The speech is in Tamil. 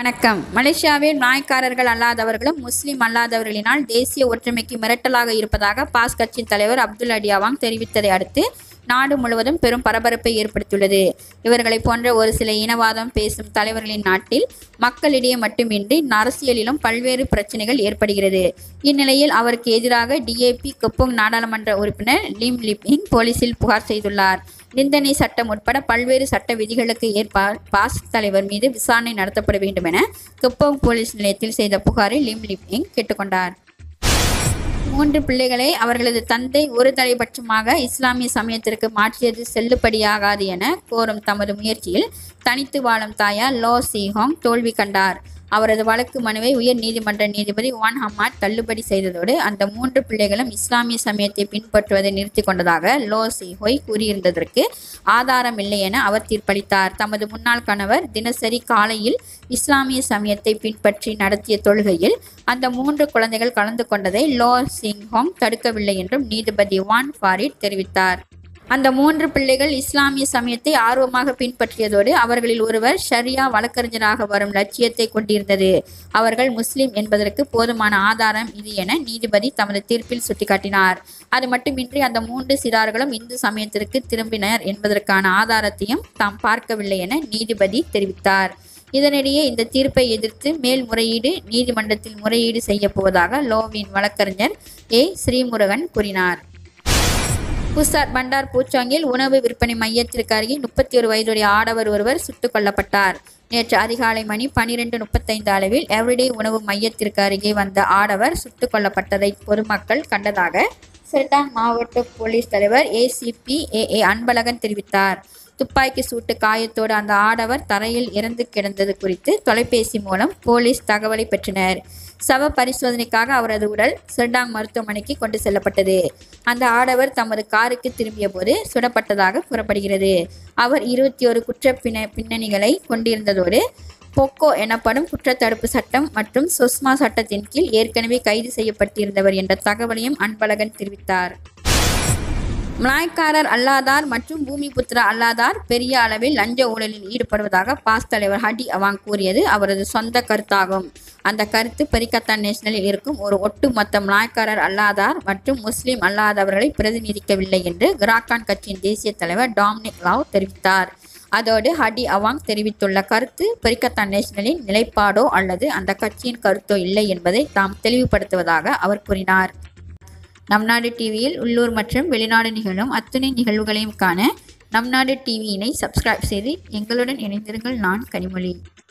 வணக்கம் மலேசியாவில் நாய்க்காரர்கள் அல்லாதவர்களும் முஸ்லிம் அல்லாதவர்களினால் தேசிய ஒற்றுமைக்கு மிரட்டலாக இருப்பதாக பாஸ் கட்சியின் தலைவர் அப்துல் அடியாவாங் தெரிவித்ததை அடுத்து நாடு முழுவதும் பெரும் பரபரப்பை ஏற்படுத்தியுள்ளது இவர்களைப் போன்ற ஒரு சில இனவாதம் பேசும் தலைவர்களின் நாட்டில் மக்களிடையே மட்டுமின்றி அரசியலிலும் பல்வேறு பிரச்சனைகள் ஏற்படுகிறது இந்நிலையில் அவருக்கு எதிராக டிஏபி கொப்போங் நாடாளுமன்ற உறுப்பினர் லிம் லிப்பிங் போலீசில் புகார் செய்துள்ளார் நிந்தனை சட்டம் உட்பட பல்வேறு சட்ட விதிகளுக்கு ஏற்ப பாஸ் தலைவர் மீது விசாரணை நடத்தப்பட வேண்டும் என கொப்போங் போலீஸ் நிலையத்தில் செய்த புகாரில் லிம் லிப்பிங் கேட்டுக்கொண்டார் மூன்று பிள்ளைகளை அவர்களது தந்தை ஒரு தலைபட்சமாக இஸ்லாமிய சமயத்திற்கு மாற்றியது செல்லுபடியாகாது என கோரும் தமது முயற்சியில் தனித்து வாழும் தாயார் லோ சிஹோங் தோல்வி கண்டார் அவரது வழக்கு மனுவை உயர் நீதிமன்ற நீதிபதி வான் ஹமாட் தள்ளுபடி செய்ததோடு அந்த மூன்று பிள்ளைகளும் இஸ்லாமிய சமயத்தை பின்பற்றுவதை நிறுத்தி கொண்டதாக லோ சிஹொய் கூறியிருந்ததற்கு ஆதாரம் இல்லை என அவர் தீர்ப்பளித்தார் தமது முன்னாள் கணவர் தினசரி காலையில் இஸ்லாமிய சமயத்தை பின்பற்றி நடத்திய தொழுகையில் அந்த மூன்று குழந்தைகள் கலந்து கொண்டதை லோ சிங்ஹோங் தடுக்கவில்லை என்றும் நீதிபதி வான் ஃபாரிட் தெரிவித்தார் அந்த மூன்று பிள்ளைகள் இஸ்லாமிய சமயத்தை ஆர்வமாக பின்பற்றியதோடு அவர்களில் ஒருவர் ஷரியா வழக்கறிஞராக வரும் லட்சியத்தை கொண்டிருந்தது அவர்கள் முஸ்லிம் என்பதற்கு போதுமான ஆதாரம் இது என நீதிபதி தமது தீர்ப்பில் சுட்டிக்காட்டினார் அது மட்டுமின்றி அந்த மூன்று சிறார்களும் இந்து சமயத்திற்கு திரும்பினர் என்பதற்கான ஆதாரத்தையும் தாம் பார்க்கவில்லை என நீதிபதி தெரிவித்தார் இதனிடையே இந்த தீர்ப்பை எதிர்த்து மேல்முறையீடு நீதிமன்றத்தில் முறையீடு செய்ய போவதாக லோவின் வழக்கறிஞர் ஏ ஸ்ரீமுருகன் கூறினார் புசார் பண்டார் பூச்சாங்கில் உணவு விற்பனை மையத்திற்கு அருகே முப்பத்தி ஒரு வயதுடைய ஆடவர் ஒருவர் சுட்டுக் கொல்லப்பட்டார் நேற்று அதிகாலை மணி பனிரெண்டு முப்பத்தைந்து அளவில் எவ்ரிடே உணவு மையத்திற்கு அருகே வந்த ஆடவர் சுட்டுக் கொல்லப்பட்டதை பொதுமக்கள் கண்டதாக செர்டாங் மாவட்ட போலீஸ் தலைவர் ஏசிபி ஏ ஏ அன்பழகன் தெரிவித்தார் துப்பாக்கி சூட்டு காயத்தோடு அந்த ஆடவர் தரையில் இறந்து கிடந்தது குறித்து தொலைபேசி மூலம் போலீஸ் தகவலை பெற்றனர் சவ பரிசோதனைக்காக அவரது உடல் செர்டாங் மருத்துவமனைக்கு கொண்டு செல்லப்பட்டது அந்த ஆடவர் தமது காருக்கு திரும்பிய போது சுடப்பட்டதாக கூறப்படுகிறது அவர் இருபத்தி ஒரு குற்ற பின்ன பின்னணிகளை கொண்டிருந்ததோடு போக்கோ எனப்படும் குற்றத்தடுப்பு சட்டம் மற்றும் சொஸ்மா சட்டத்தின் கீழ் ஏற்கனவே கைது செய்யப்பட்டிருந்தவர் என்ற தகவலையும் அன்பழகன் தெரிவித்தார் மலாய்க்காரர் அல்லாதார் மற்றும் பூமி புத்திர அல்லாதார் பெரிய அளவில் லஞ்ச ஊழலில் ஈடுபடுவதாக பாஸ் தலைவர் ஹடி அவாங் கூறியது அவரது சொந்த கருத்தாகும் அந்த கருத்து பெரிக்கத்தான் நேஷனலில் இருக்கும் ஒரு ஒட்டுமொத்த மலாய்க்காரர் அல்லாதார் மற்றும் முஸ்லிம் அல்லாதவர்களை பிரதிநிதிக்கவில்லை என்று கிராக்கான் கட்சியின் தேசிய தலைவர் டாமினிக் லாவ் தெரிவித்தார் அதோடு ஹடி அவாங் தெரிவித்துள்ள கருத்து பெரிக்கத்தான் நேஷனலின் நிலைப்பாடோ அல்லது அந்த கட்சியின் கருத்தோ இல்லை என்பதை தாம் தெளிவுபடுத்துவதாக அவர் கூறினார் நம் நாடு டிவியில் உள்ளூர் மற்றும் வெளிநாடு நிகழும் அத்துணை நிகழ்வுகளையும் காண நம் நாடு டிவியினை சப்ஸ்கிரைப் செய்து எங்களுடன் இணைந்திருங்கள் நான் கனிமொழி